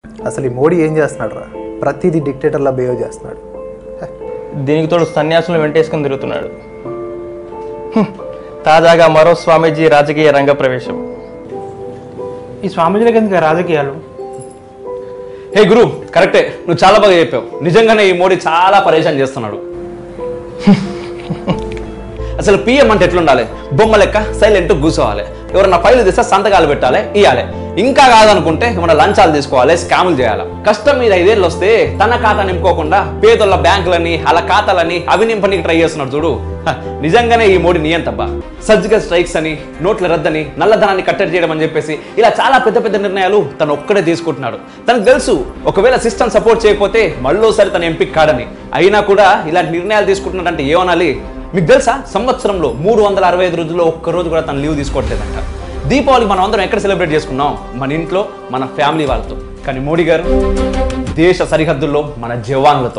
అసలు ఈ మోడీ ఏం చేస్తున్నాడు రా ప్రతిదీ డిక్టేటర్లా బిహేవ్ చేస్తున్నాడు హ, దీనికి తోడు సన్యాసులను వెంటేసుకుని తిరుగుతున్నాడు హ్మ్. తాజాగా మరో స్వామీజీ రాజకీయ రంగ ప్రవేశం ఈ స్వామీజీలకు ఎందుకు రాజకీయాలు హే గురు కరెక్టే నువ్వు చాలా బాగా చెప్పావు నిజంగానే ఈ మోడీ చాలా పరేషాన్ చేస్తున్నాడు అసలు పిఎం అంటే ఎట్లుండాలి బొమ్మ లెక్క సైలెంట్ కూర్చోవాలి ఎవరన్నా ఫైల్ తీస్తే సంతకాలు పెట్టాలి ఇవ్వాలి ఇంకా కాదనుకుంటే ఏమన్నా లంచాలు తీసుకోవాలి స్కాములు చేయాలి కష్టం మీద ఐదేళ్ళు వస్తే తన ఖాతా నింపుకోకుండా పేదోళ్ళ బ్యాంకులని అలా ఖాతాలని అవి నింపనికి ట్రై చేస్తున్నాడు చూడు హ, నిజంగానే ఈ మోడీ నియంతబ్బా సర్జికల్ స్ట్రైక్స్ అని నోట్ల రద్దని నల్లధనాన్ని కట్టడి చేయడం అని చెప్పేసి ఇలా చాలా పెద్ద పెద్ద నిర్ణయాలు తను ఒక్కడే తీసుకుంటున్నాడు తనకు తెలుసు ఒకవేళ సిస్టమ్ సపోర్ట్ చేయకపోతే మళ్ళోసారి తన ఎంపిక కాడని అయినా కూడా ఇలాంటి నిర్ణయాలు తీసుకుంటున్నాడంటే ఏమనాలి మీకు తెలుసా సంవత్సరంలో మూడు వందల అరవై ఐదు రోజుల్లో ఒక్క రోజు కూడా తను లీవ్ తీసుకోవట్లేదంట దీపావళి మనం అందరం ఎక్కడ సెలబ్రేట్ చేసుకున్నాం మన ఇంట్లో మన ఫ్యామిలీ వాళ్ళతో కానీ మోడీ గారు దేశ సరిహద్దుల్లో మన జవాన్లతో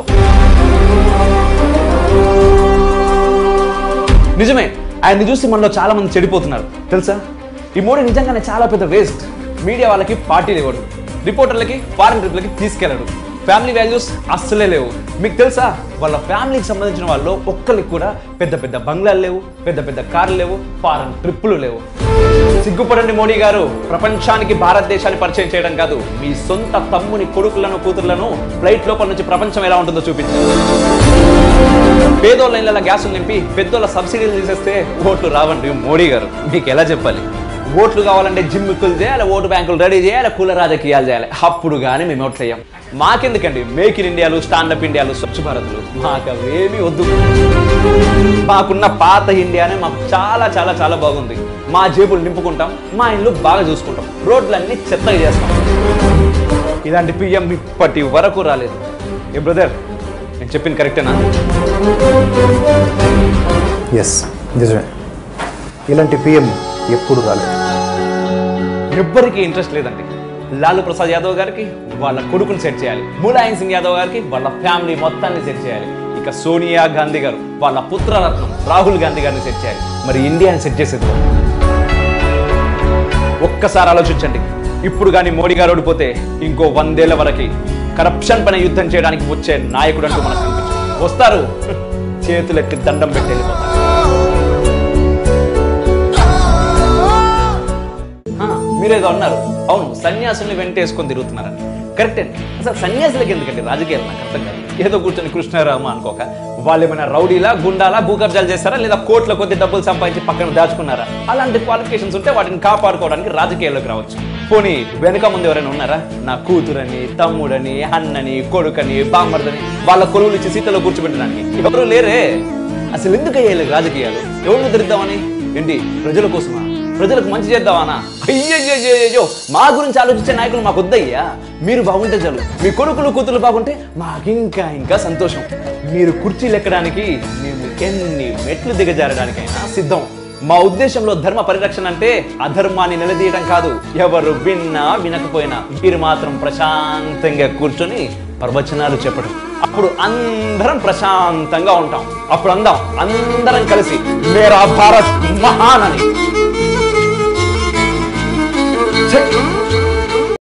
నిజమే ఆయన్ని చూసి మనలో చాలా మంది చెడిపోతున్నారు తెలుసా ఈ మోడీ నిజంగానే చాలా పెద్ద వేస్ట్ మీడియా వాళ్ళకి పార్టీలు ఇవ్వడు రిపోర్టర్లకి ఫారెన్ ట్రిప్లకి తీసుకెళ్ళడు ఫ్యామిలీ వాల్యూస్ అస్సలే లేవు మీకు తెలుసా వాళ్ళ ఫ్యామిలీకి సంబంధించిన వాళ్ళు ఒక్కరికి కూడా పెద్ద పెద్ద బంగ్లాలు లేవు పెద్ద పెద్ద కార్లు లేవు ఫారెన్ ట్రిప్పులు లేవు సిగ్గుపడండి మోడీ గారు ప్రపంచానికి భారతదేశాన్ని పరిచయం చేయడం కాదు మీ సొంత తమ్ముని కొడుకులను కూతుర్లను ఫ్లైట్ లోపల నుంచి ప్రపంచం ఎలా ఉంటుందో చూపించండి పేదోళ్ళ ఇళ్ళ గ్యాసులు నింపి పెద్దోళ్ళ సబ్సిడీలు తీసేస్తే ఓట్లు రావండి మోడీ గారు మీకు ఎలా చెప్పాలి ఓట్లు కావాలంటే జిమ్మిక్కులు చేయాలి ఓటు బ్యాంకులు రెడీ చేయాలి కుల రాజకీయాలు చేయాలి అప్పుడు కానీ మేము ఓట్లు వేయం మాకెందుకండి మేక్ ఇన్ ఇండియాలు స్టాండప్ ఇండియాలు స్వచ్ఛ భారత్లు మాకు అవేమీ వద్దు మాకున్న పాత ఇండియానే మాకు చాలా చాలా చాలా బాగుంది మా జేబులు నింపుకుంటాం మా ఇల్లు బాగా చూసుకుంటాం రోడ్లన్నీ చెత్తగా చేస్తాం ఇలాంటి పిఎం ఇప్పటి వరకు రాలేదు ఏ బ్రదర్ నేను చెప్పింది కరెక్టేనా ఎస్ నిజమే ఇలాంటి పిఎం ఎప్పుడు రాలేదు ఎవ్వరికి ఇంట్రెస్ట్ లేదండి లాలూ ప్రసాద్ యాదవ్ గారికి వాళ్ళ కొడుకుని సెట్ చేయాలి ములాయం సింగ్ యాదవ్ గారికి వాళ్ళ ఫ్యామిలీ మొత్తాన్ని సెట్ చేయాలి ఇక సోనియా గాంధీ గారు వాళ్ళ పుత్రరత్నం రాహుల్ గాంధీ గారిని సెట్ చేయాలి మరి ఇండియాని సెట్ చేసేది ఎవరు? ఒక్కసారి ఆలోచించండి ఇప్పుడు కానీ మోడీ గారు ఓడిపోతే ఇంకో వందేళ్ల వరకు కరప్షన్ పైన యుద్ధం చేయడానికి వచ్చే నాయకుడు అంటూ మనకు కనిపించదు వస్తారు చేతులెత్తి దండం పెట్టి వెళ్ళిపోతారు ఆ, మీరేదో అన్నారు అవును సన్యాసుల్ని వెంటేసుకొని తిరుగుతున్నారని కరెక్టే అసలు సన్యాసులకి ఎందుకండి రాజకీయాలు నాకు అర్థం కాదు ఏదో కూర్చొని కృష్ణారామ అనుకోక వాళ్ళు ఏమైనా రౌడీలా గుండాలా భూకబ్జాలు చేస్తారా లేదా కోట్ల కొద్ది డబ్బులు సంపాదించి పక్కన దాచుకున్నారా అలాంటి క్వాలిఫికేషన్స్ ఉంటే వాటిని కాపాడుకోవడానికి రాజకీయాల్లోకి రావచ్చు పోనీ వెనుక ముందు ఎవరైనా ఉన్నారా నా కూతురని తమ్ముడని అన్నని కొడుకని బామ్మర్దని వాళ్ళ కొలువులు ఇచ్చి సీతలో కూర్చోబెట్టడానికి ఎవరు లేరే అసలు ఎందుకు అయ్యాలి రాజకీయాలు ఎవరిని తిరుగుదామని ఏంటి ప్రజల కోసమా ప్రజలకు మంచి చేద్దామనా అయ్యయ్యో మా గురించి ఆలోచించే నాయకులు మాకు వద్దయ్యా మీరు బాగుంటే చాలు మీ కొడుకులు కూతురు బాగుంటే మాకు ఇంకా ఇంకా సంతోషం మీరు కుర్చీలు ఎక్కడానికి మేము ఎన్ని మెట్లు దిగజారడానికైనా సిద్ధం మా ఉద్దేశంలో ధర్మ పరిరక్షణ అంటే అధర్మాన్ని నిలదీయడం కాదు ఎవరు విన్నా వినకపోయినా మీరు మాత్రం ప్రశాంతంగా కూర్చొని ప్రవచనాలు చెప్పడం అప్పుడు అందరం ప్రశాంతంగా ఉంటాం అప్పుడు అందాం అందరం కలిసి మేరా భారత్ మహాన్ అని ఛే!